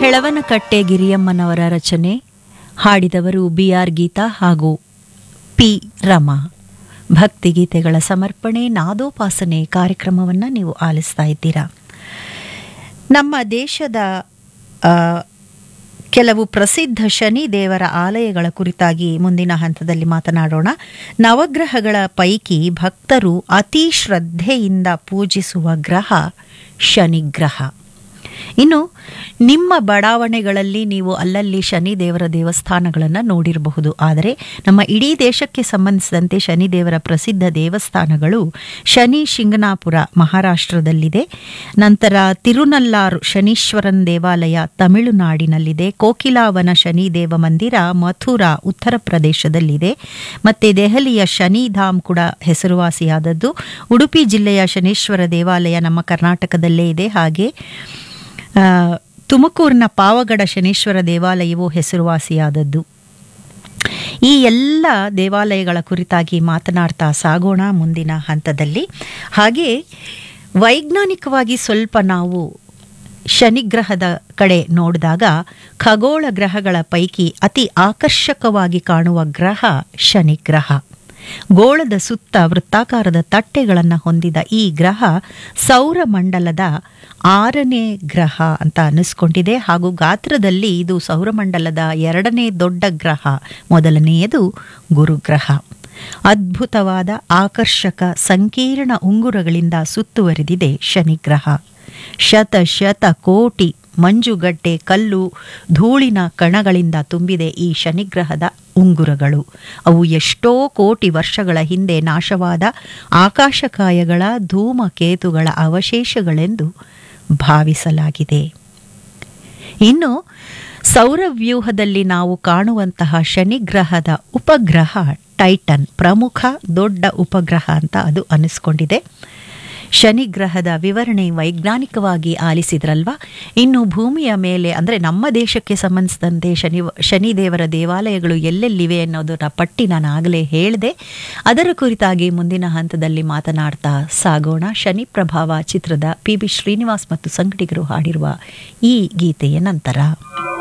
ಹೆಳವನಕಟ್ಟೆ ಗಿರಿಯಮ್ಮನವರ ರಚನೆ ಹಾಡಿದವರು B R Geetha ಹಾಗೂ P Rama ಭಕ್ತಿಗೀತೆಗಳ ಸಮರ್ಪಣೆ ನಾದೋಪಾಸನೆ ಕಾರ್ಯಕ್ರಮವನ್ನು ನೀವು ಆಲಿಸ್ತಾ ಇದ್ದೀರಾ ನಮ್ಮ ದೇಶದ ಆ, ಕೆಲವು ಪ್ರಸಿದ್ಧ ಶನಿ ದೇವರ ಆಲಯಗಳ ಕುರಿತಾಗಿ ಮುಂದಿನ ಹಂತದಲ್ಲಿ ಮಾತನಾಡೋಣ ನವಗ್ರಹಗಳ ಪೈಕಿ ಭಕ್ತರು ಅತಿ ಶ್ರದ್ಧೆಯಿಂದ ಪೂಜಿಸುವ ಗ್ರಹ ಶನಿಗ್ರಹ ಇನ್ನು ನಿಮ್ಮ ಬಡಾವಣೆಗಳಲ್ಲಿ ನೀವು ಅಲ್ಲಲ್ಲಿ ಶನಿ ದೇವರ ದೇವಸ್ಥಾನಗಳನ್ನು ನೋಡಿರಬಹುದು ಆದರೆ ನಮ್ಮ ಇಡೀ ದೇಶಕ್ಕೆ ಸಂಬಂಧಿಸಿದಂತೆ ಶನಿ ದೇವರ ಪ್ರಸಿದ್ಧ ದೇವಸ್ಥಾನಗಳು ಶನಿ ಶಿಂಗನಾಪುರ ಮಹಾರಾಷ್ಟ್ರದಲ್ಲಿದೆ ನಂತರ ತಿರುನಲ್ಲಾರು ಶನೀಶ್ವರನ್ ದೇವಾಲಯ ತಮಿಳುನಾಡಿನಲ್ಲಿದೆ ಕೋಕಿಲಾವನ ಶನಿ ದೇವ ಮಂದಿರ ಮಥುರಾ ಉತ್ತರ ಪ್ರದೇಶದಲ್ಲಿದೆ ಮತ್ತೆ ದೆಹಲಿಯ ಶನಿಧಾಮ್ ಕೂಡ ಹೆಸರುವಾಸಿಯಾದದ್ದು ಉಡುಪಿ ಜಿಲ್ಲೆಯ ಶನೀಶ್ವರ ದೇವಾಲಯ ನಮ್ಮ ಕರ್ನಾಟಕದಲ್ಲೇ ಇದೆ ಹಾಗೆ ಆ, ತುಮಕೂರಿನ ಪಾವಗಡ ಶನೀಶ್ವರ ದೇವಾಲಯವು ಹೆಸರುವಾಸಿಯಾದದ್ದು ಈ ಎಲ್ಲ ದೇವಾಲಯಗಳ ಕುರಿತಾಗಿ ಮಾತನಾಡ್ತಾ ಸಾಗೋಣ ಮುಂದಿನ ಹಂತದಲ್ಲಿ ಹಾಗೆ ವೈಜ್ಞಾನಿಕವಾಗಿ ಸ್ವಲ್ಪ ನಾವು ಶನಿಗ್ರಹದ ಕಡೆ ನೋಡಿದಾಗ ಖಗೋಳ ಗ್ರಹಗಳ ಪೈಕಿ ಅತಿ ಆಕರ್ಷಕವಾಗಿ ಕಾಣುವ ಗ್ರಹ ಶನಿಗ್ರಹ ಗೋಳದ ಸುತ್ತ ವೃತ್ತಾಕಾರದ ತಟ್ಟೆಗಳನ್ನು ಹೊಂದಿದ ಈ ಗ್ರಹ ಸೌರಮಂಡಲದ ಆರನೇ ಗ್ರಹ ಅಂತ ಅನ್ನಿಸ್ಕೊಂಡಿದೆ ಹಾಗೂ ಗಾತ್ರದಲ್ಲಿ ಇದು ಸೌರಮಂಡಲದ ಎರಡನೇ ದೊಡ್ಡ ಗ್ರಹ ಮೊದಲನೆಯದು ಗುರುಗ್ರಹ ಅದ್ಭುತವಾದ ಆಕರ್ಷಕ ಸಂಕೀರ್ಣ ಉಂಗುರಗಳಿಂದ ಸುತ್ತುವರಿದಿದೆ ಶನಿಗ್ರಹ ಶತ ಶತ ಕೋಟಿ ಮಂಜುಗಡ್ಡೆ ಕಲ್ಲು ಧೂಳಿನ ಕಣಗಳಿಂದ ತುಂಬಿದೆ ಈ ಶನಿಗ್ರಹದ ಉಂಗುರಗಳು ಅವು ಎಷ್ಟೋ ಕೋಟಿ ವರ್ಷಗಳ ಹಿಂದೆ ನಾಶವಾದ ಆಕಾಶಕಾಯಗಳ ಧೂಮಕೇತುಗಳ ಅವಶೇಷಗಳೆಂದು ಭಾವಿಸಲಾಗಿದೆ ಇನ್ನು ಸೌರವ್ಯೂಹದಲ್ಲಿ ನಾವು ಕಾಣುವಂತಹ ಶನಿಗ್ರಹದ ಉಪಗ್ರಹ ಟೈಟನ್ ಪ್ರಮುಖ ದೊಡ್ಡ ಉಪಗ್ರಹ ಅಂತ ಅದು ಅನಿಸ್ಕೊಂಡಿದೆ ಶನಿಗ್ರಹದ ವಿವರಣೆ ವೈಜ್ಞಾನಿಕವಾಗಿ ಆಲಿಸಿದ್ರಲ್ವಾ ಇನ್ನು ಭೂಮಿಯ ಮೇಲೆ ಅಂದರೆ ನಮ್ಮ ದೇಶಕ್ಕೆ ಸಂಬಂಧಿಸಿದಂತೆ ಶನಿ ಶನಿದೇವರ ದೇವಾಲಯಗಳು ಎಲ್ಲೆಲ್ಲಿವೆ ಅನ್ನೋದರ ಪಟ್ಟಿ ನಾನು ಆಗಲೇ ಹೇಳಿದೆ ಅದರ ಕುರಿತಾಗಿ ಮುಂದಿನ ಹಂತದಲ್ಲಿ ಮಾತನಾಡ್ತಾ ಸಾಗೋಣ ಶನಿ ಪ್ರಭಾವ ಚಿತ್ರದ ಪಿ ಬಿ ಶ್ರೀನಿವಾಸ್ ಮತ್ತು ಸಂಗಡಿಗರು ಹಾಡಿರುವ ಈ ಗೀತೆಯ ನಂತರ